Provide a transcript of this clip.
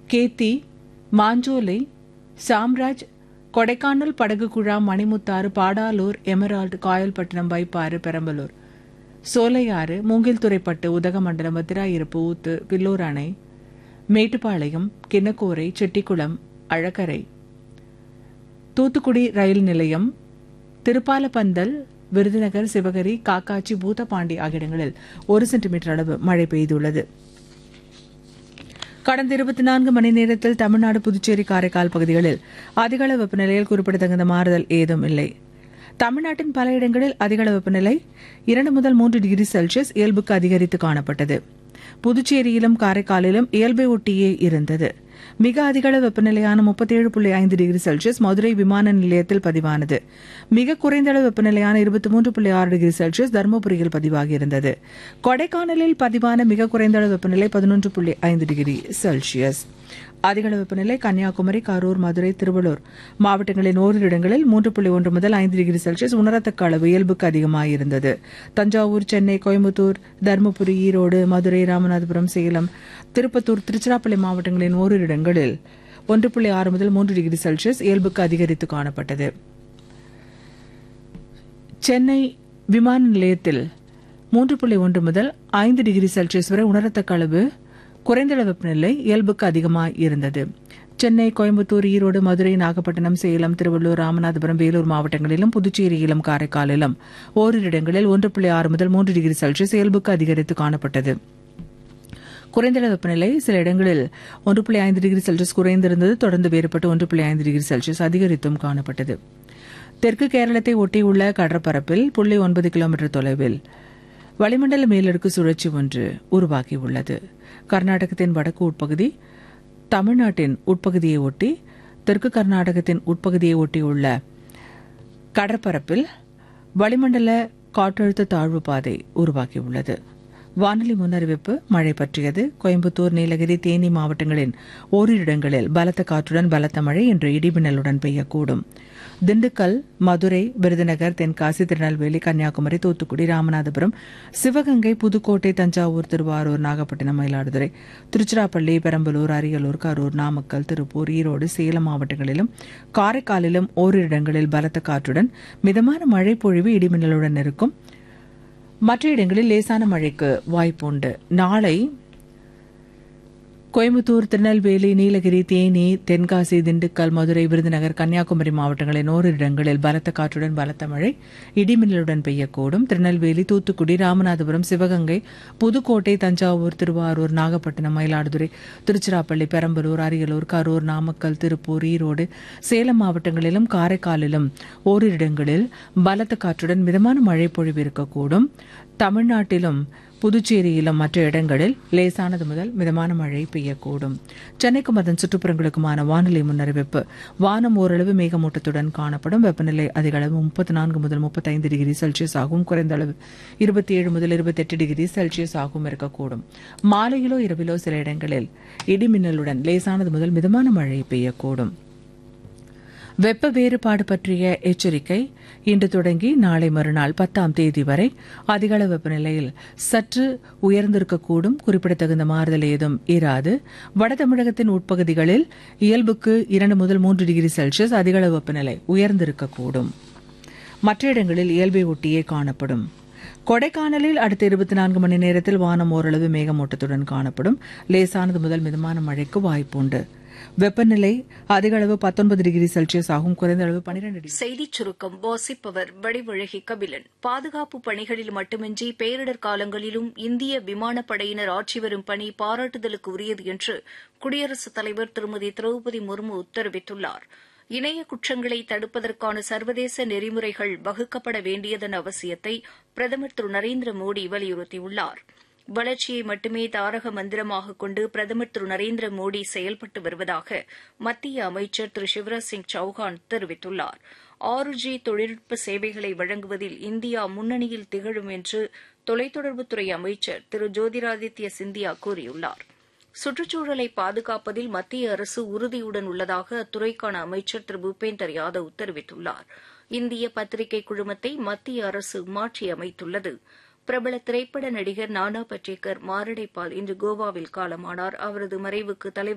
கேத்தி மாஞ்சோலை சாம்ராஜ் கொடைக்கானல் படகு குழாம் மணிமுத்தாறு பாடாலூர் எமரால்டு காயல்பட்டினம் வைப்பாறு பெரம்பலூர் சோலையாறு மூங்கில்துறைப்பட்டு உதகமண்டலம் வத்திராயிருப்பு ஊத்து பில்லூர் அணை மேட்டுப்பாளையம் கிண்ணக்கோரை செட்டிக்குளம் அழகரை தூத்துக்குடி ரயில் நிலையம் திருப்பாலப்பந்தல் விருதுநகர் சிவகரி காக்காச்சி பூதப்பாண்டி ஆகிய இடங்களில் ஒரு சென்டிமீட்டர் அளவு மழை பெய்துள்ளது கடந்த இருபத்தி நான்கு மணி நேரத்தில் தமிழ்நாடு புதுச்சேரி காரைக்கால் பகுதிகளில் அதிகளவு வெப்பநிலையில் குறிப்பிடத்தகுந்த மாறுதல் ஏதும் இல்லை தமிழ்நாட்டின் பல இடங்களில் அதிகளவு வெப்பநிலை இரண்டு முதல் மூன்று டிகிரி செல்சியஸ் இயல்புக்கு அதிகரித்து காணப்பட்டது புதுச்சேரியிலும் காரைக்காலிலும் இயல்பை ஒட்டியே இருந்தது மிக அதிகளவு வெப்பநிலையான முப்பத்தேழு புள்ளி ஐந்து டிகிரி செல்சியஸ் மதுரை விமான நிலையத்தில் பதிவானது மிக குறைந்த அளவு வெப்பநிலையான இருபத்தி மூன்று புள்ளி ஆறு டிகிரி செல்சியஸ் தருமபுரியில் பதிவாகியிருந்தது கொடைக்கானலில் பதிவான மிக குறைந்த அளவு வெப்பநிலை பதினொன்று புள்ளி ஐந்து டிகிரி செல்சியஸ் அதிகளவு வெப்பநிலை கன்னியாகுமரி கரூர் மதுரை திருவள்ளூர் மாவட்டங்களின் ஓரிரு இடங்களில் மூன்று புள்ளி ஒன்று முதல் ஐந்து டிகிரி செல்சியஸ் உணரத்தக்க அளவு இயல்புக்கு அதிகமாயிருந்தது தஞ்சாவூர் சென்னை கோயம்புத்தூர் தருமபுரி ஈரோடு மதுரை ராமநாதபுரம் சேலம் திருப்பத்தூர் திருச்சிராப்பள்ளி மாவட்டங்களின் ஓரிரு இடங்களில் ஒன்று புள்ளி ஆறு முதல் மூன்று டிகிரி செல்சியஸ் இயல்புக்கு அதிகரித்து காணப்பட்டது சென்னை விமான நிலையத்தில் மூன்று புள்ளி ஒன்று முதல் ஐந்து டிகிரி செல்சியஸ் வரை உணரத்தக்க அளவு குறைந்த அளவு வெப்பநிலை இயல்புக்கு அதிகமாக இருந்தது சென்னை கோயம்புத்தூர் ஈரோடு மதுரை நாகப்பட்டினம் சேலம் திருவள்ளூர் ராமநாதபுரம் வேலூர் மாவட்டங்களிலும் புதுச்சேரியிலும் காரைக்காலிலும் ஓரிரு இடங்களில் ஒன்று புள்ளி ஆறு முதல் மூன்று டிகிரி செல்சியஸ் இயல்புக்கு அதிகரித்து காணப்பட்டது குறைந்த அளவு வெப்பநிலை சில இடங்களில் ஒன்று புள்ளி ஐந்து டிகிரி செல்சியஸ் குறைந்திருந்தது தொடர்ந்து வேறுபட்டு ஒன்று புள்ளி ஐந்து டிகிரி செல்சியஸ் அதிகரித்தும் காணப்பட்டது தெற்கு கேரளத்தை ஒட்டியுள்ள கடற்பரப்பில் புள்ளி ஒன்பது கிலோமீட்டர் தொலைவில் வளிமண்டல மேலடுக்கு சுழற்சி ஒன்று உருவாகியுள்ளது கர்நாடகத்தின் வடக்கு உட்பகுதி தமிழ்நாட்டின் உட்பகுதியை ஒட்டி தெற்கு கர்நாடகத்தின் உட்பகுதியை ஒட்டியுள்ள கடற்பரப்பில் வளிமண்டல காற்றழுத்த தாழ்வு பாதை உருவாகியுள்ளது வானிலை முன்னறிவிப்பு மழை பற்றியது கோயம்புத்தூர் நீலகிரி தேனி மாவட்டங்களின் ஓரிரு இடங்களில் பலத்த காற்றுடன் பலத்த மழை இன்று இடிமின்னலுடன் பெய்யக்கூடும் திண்டுக்கல் மதுரை விருதுநகர் தென்காசி திருநெல்வேலி கன்னியாகுமரி தூத்துக்குடி ராமநாதபுரம் சிவகங்கை புதுக்கோட்டை தஞ்சாவூர் திருவாரூர் நாகப்பட்டினம் மயிலாடுதுறை திருச்சிராப்பள்ளி பெரம்பலூர் அரியலூர் கரூர் நாமக்கல் திருப்பூர் ஈரோடு சேலம் மாவட்டங்களிலும் காரைக்காலிலும் ஓரிரு இடங்களில் பலத்த காற்றுடன் மிதமான மழை பொழிவு இடிமின்னலுடன் இருக்கும் மற்ற இடங்களில் லேசான மழைக்கு வாய்ப்புண்டு நாளை கோயம்புத்தூர் திருநெல்வேலி நீலகிரி தேனி தென்காசி திண்டுக்கல் மதுரை விருதுநகர் கன்னியாகுமரி மாவட்டங்களின் ஓரிரு இடங்களில் பலத்த காற்றுடன் பலத்த மழை இடிமின்னலுடன் பெய்யக்கூடும் திருநெல்வேலி தூத்துக்குடி ராமநாதபுரம் சிவகங்கை புதுக்கோட்டை தஞ்சாவூர் திருவாரூர் நாகப்பட்டினம் மயிலாடுதுறை திருச்சிராப்பள்ளி பெரம்பலூர் அரியலூர் கரூர் நாமக்கல் திருப்பூர் ஈரோடு சேலம் மாவட்டங்களிலும் காரைக்காலிலும் ஓரிரு இடங்களில் பலத்த காற்றுடன் மிதமான மழை பொழிவு இருக்கக்கூடும் தமிழ்நாட்டிலும் புதுச்சேரியிலும் மற்ற இடங்களில் லேசானது முதல் மிதமான மழை பெய்யக்கூடும் சென்னைக்கும் அதன் சுற்றுப்புறங்களுக்குமான வானிலை முன்னறிவிப்பு வானம் ஓரளவு மேகமூட்டத்துடன் காணப்படும் வெப்பநிலை அதிக அளவு முப்பத்தி நான்கு முதல் முப்பத்தைந்து டிகிரி செல்சியஸ் ஆகும் குறைந்த அளவு இருபத்தி ஏழு முதல் இருபத்தெட்டு டிகிரி செல்சியஸ் ஆகும் இருக்கக்கூடும் மாலையிலோ இரவிலோ சில இடங்களில் இடிமின்னலுடன் லேசானது முதல் மிதமான மழை பெய்யக்கூடும் வெப்ப வேறுபாடு பற்றிய எச்சரிக்கை இன்று தொடங்கி நாளை மறுநாள் பத்தாம் தேதி வரை அதிகள வெப்பநிலையில் சற்று உயர்ந்திருக்கக்கூடும் குறிப்பிடத்தகுந்த மாறுதல் ஏதும் இராது வட தமிழகத்தின் உட்பகுதிகளில் இயல்புக்கு இரண்டு முதல் மூன்று டிகிரி செல்சியஸ் அதிகளவு வெப்பநிலை உயர்ந்திருக்கக்கூடும் மற்ற இடங்களில் இயல்பை ஒட்டியே காணப்படும் கொடைக்கானலில் அடுத்த இருபத்தி நான்கு மணி நேரத்தில் வானம் ஓரளவு மேகமூட்டத்துடன் காணப்படும் லேசானது முதல் மிதமான மழைக்கு வாய்ப்புண்டு வெப்பநிலை அதிக அளவு பத்தொன்பது டிகிரி செல்சியஸ் ஆகும் குறைந்த அளவு பனிரெண்டு டிகிரி செய்திச் சுருக்கம் வாசிப்பவர் வடிவழகி கபிலன் பாதுகாப்பு பணிகளில் மட்டுமின்றி பேரிடர் காலங்களிலும் இந்திய விமானப்படையினர் ஆற்றி வரும் பணி பாராட்டுதலுக்கு உரியது என்று குடியரசுத் தலைவர் திருமதி திரௌபதி முர்மு தெரிவித்துள்ளார் இணைய குற்றங்களை தடுப்பதற்கான சர்வதேச நெறிமுறைகள் வகுக்கப்பட வேண்டியதன் அவசியத்தை பிரதமர் திரு நரேந்திர மோடி வலியுறுத்தியுள்ளாா் வளர்ச்சியை மட்டுமே தாரக மந்திரமாக கொண்டு பிரதமர் திரு நரேந்திர மோடி செயல்பட்டு வருவதாக மத்திய அமைச்சர் திரு சிவராஜ் சிங் சௌஹான் தெரிவித்துள்ளார் ஆறு ஜி தொழில்நுட்ப சேவைகளை வழங்குவதில் இந்தியா முன்னணியில் திகழும் என்று தொலைத்தொடர்புத்துறை அமைச்சர் திரு ஜோதிராதித்ய சிந்தியா கூறியுள்ளார் சுற்றுச்சூழலை பாதுகாப்பதில் மத்திய அரசு உறுதியுடன் உள்ளதாக அத்துறைக்கான அமைச்சர் திரு பூபேந்தர் யாதவ் தெரிவித்துள்ளார் இந்திய பத்திரிகை குழுமத்தை மத்திய அரசு மாற்றியமைத்துள்ளது பிரபல திரைப்பட நடிகர் நானா பட்டேக்கர் மாரடைப்பால் இன்று கோவாவில் காலமானார் அவரது மறைவுக்கு தலைவர்